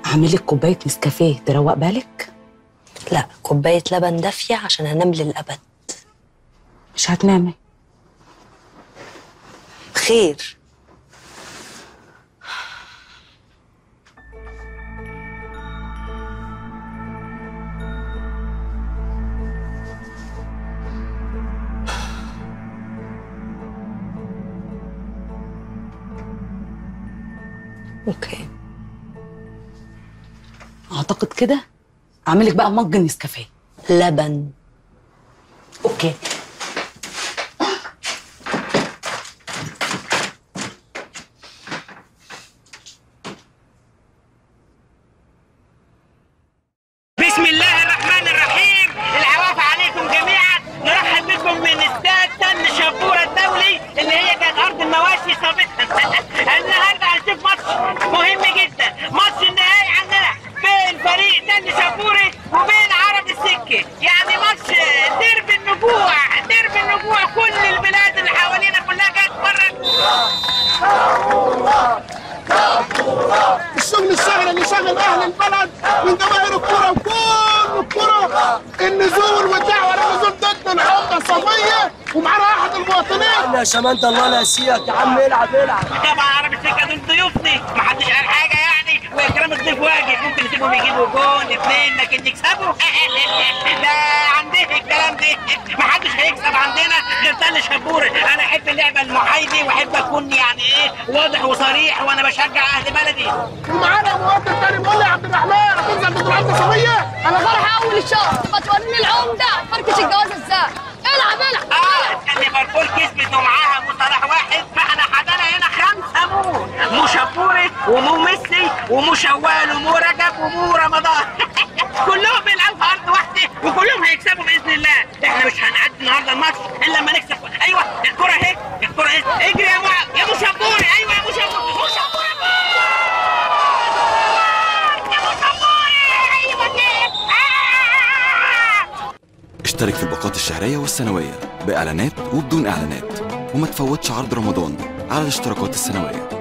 اعمل لك كوبايه نسكافيه تروق بالك لا كوبايه لبن دافيه عشان انام للابد مش هتنامي خير اوكي اعتقد كده اعمل لك بقى مج نسكافيه لبن اوكي بسم الله الرحمن الرحيم العواف عليكم جميعا نرحب بكم من استاد تن شبورة الدولي اللي هي كانت ارض المواشي سابقا النهارده هنشوف ماتش مهم جدا ماتش النهائي عندنا بين فريق تن شبورة وبين عرب السكة يعني ماتش درب النجوع درب النجوع كل البلاد اللي حوالينا كلها جايه تتفرج الشغل الشهر اللي شغل اهل البلد من جماهير الكوره وكل الكوره النزول والدعوه للنزول ضد العمده الصفيه ومعانا احد المواطنين يا شمانت الله ناسيك يا عم العب العب طبعا عرب السكه دول ضيوفني محدش قال حاجه يعني واكرام الضيف واجب ممكن نسيبهم يجيبوا جون اثنين لكن يكسبوا ده عندي الكلام ده محدش هيكسب عندنا غير تاني شبوري انا احب اللعبه المحايدي واحب اكون يعني ايه واضح وصريح وانا بشجع اهل بلدي ومعانا مواطن تاني بيقول لي يا عبد الرحمن هتنزل ضد العمده الصفيه انا فرحة اول الشهر تبقى توريني العمدة فركش الجواز ازاي العب العب اه كان ليفربول كسبت ومعاها مو صلاح واحد فاحنا حدانا هنا خمسه مو مو شبوري ومو ميسي ومو شوال ومو رجب ومو رمضان كلهم بيلعبوا في ارض واحده وكلهم هيكسبوا باذن الله احنا مش هنعدي النهارده الماتش الا لما نكسب ايوه الكره اهي الكره اهي اجري يا مو يا مو شبوري ايوه يا مو شبوري مو شبوري يا مو شبوري ايوه كده آه! اشترك في الباقات الشهرية والسنوية بإعلانات وبدون إعلانات وما تفوتش عرض رمضان على الاشتراكات السنوية